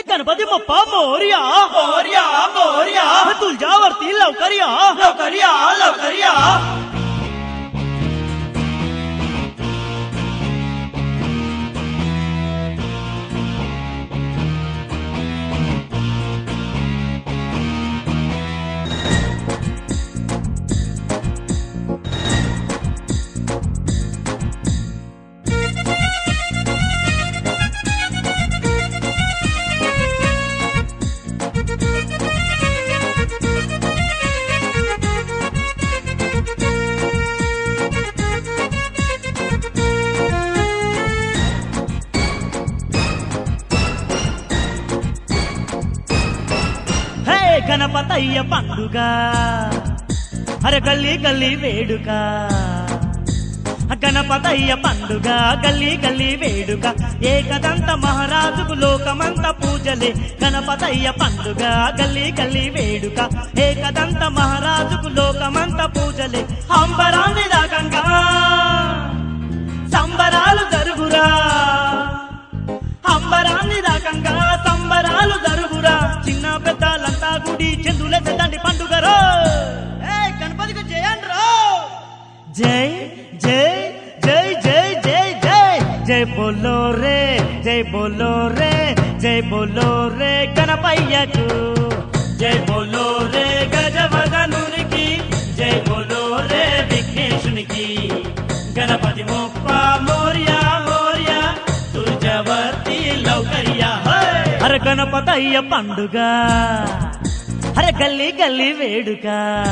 गणपती बाप्पा मोर्या मोरया मोरया तुझ्यावरती लवकर या लवकर या लवकर या హే గణపతయ్య పండుగ అరే గల్లీ గల్లీ వేడుక గణపతయ్య పండుగ గల్లీ గల్లీ వేడుక ఏకదంత మహారాజుకు లోకమంత పూజలే గణపతయ్య పండుగ గల్లీ గల్లీ వేడుక ఏకదంత మహారాజుకు లోకమంత పూజలే అంబరాన్ని దాకంగా సంబరాలు జరుగురా అంబరాన్ని రాకంగా సంబరాలు జరుగురా చిన్న పెద్దలంతా గుడి చెందులే చెందండి పండుగరో గణపతికి చేయండి రో జై జై జై జై జై జై జై బోలో రే జై బోలో రే జై బోలో రే గణపయ్యకు జై బోలో రే గజవదనునికి జై బోలో రే విఘ్నేశునికి గణపతి మొప్ప మోర్యా మోర్యా తుజవర్తి లౌకర్యా అరే గణపతయ్య పండుగ అరే గల్లీ గల్లీ వేడుక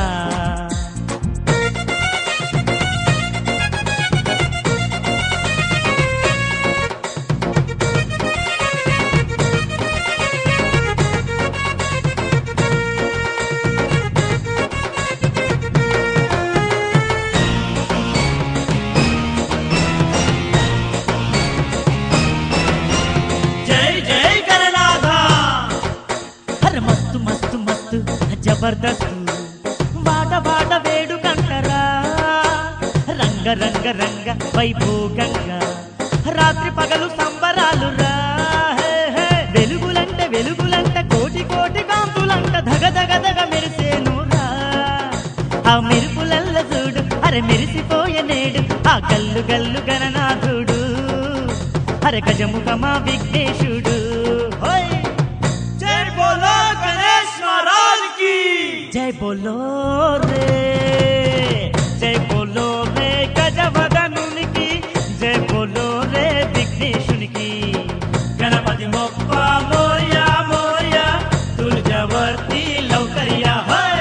జై జై గణనాథ అరే మస్తు మస్తు మస్తు జబర్దస్త్ వాట వాట వేడు కంటరా రంగ రంగ రంగ వైభోగంగా రాత్రి పగలు సంబరాలు రా హే, హే. వెలుగులంటే వెలుగులంట కోటి కోటి కాంతులంట ధగ ధగ ధగ మెరిసేను రా ఆ మెరుపులల్ల చూడు అరే మెరిసిపోయే నేడు ఆ గల్లు గల్లు గణనాథుడు అరే గజముఖమా విఘ్నేశుడు హోయ్ जय बोलो गणेश महाराज की జై బోలో రే జై బోలో రే గజవదనునికి జై బోలో రే విఘ్నేశునికి గణపతి మొప్ప మోర్యా మోర్యా తులజవర్తి లౌకర్యా హై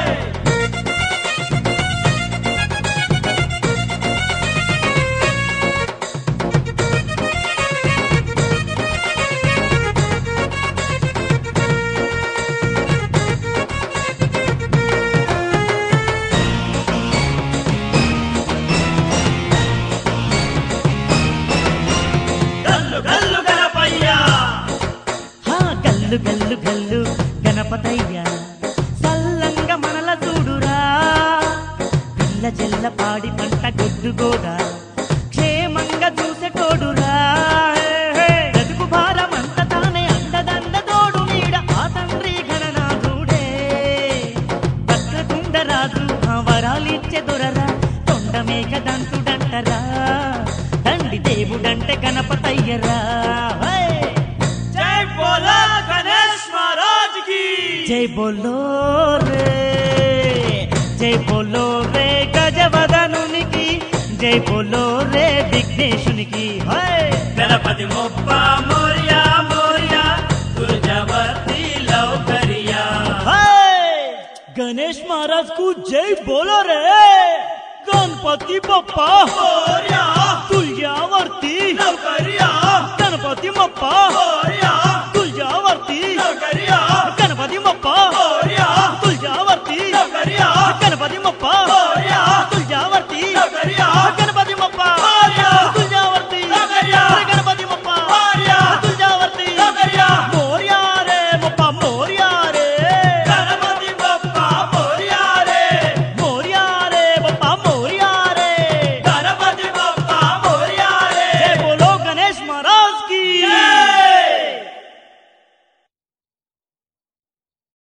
गल्लु गल्लु गणपయ్యా హా గల్లు గల్లు గల్లు గణపతయ్య సల్లంగా మనల చూడురా పిల్ల జల్ల పాడి పంట గొడ్డుగోగా క్షేమంగా చూసేటోడురా బ్రతుకు భారమంత తానే అండదండ తోడు నీడ ఆ తండ్రి గణనాథుడే భక్తకుండరాజు ఆ వరాలిచ్చే దొరరా తొండ మేక దంతుడంటరా తండ్రి దేవుడంటే గణపతయ్యరా హై! जय बोलो गणेश महाराज की జై బోలో రే జై బోలో రే గజవదనునికి జై బోలో రే విఘ్నేశునికి హై గణపతి మొప్ప మోర్యా మోర్యా తులజవర్తి లౌకర్యా హై గణేష్ మహారాజ్ కు జై బోలో రే గణపతి బప్పా మోర్యా తుల్యావర్తి లౌకర్యా గణపతి బప్పా మోర్యా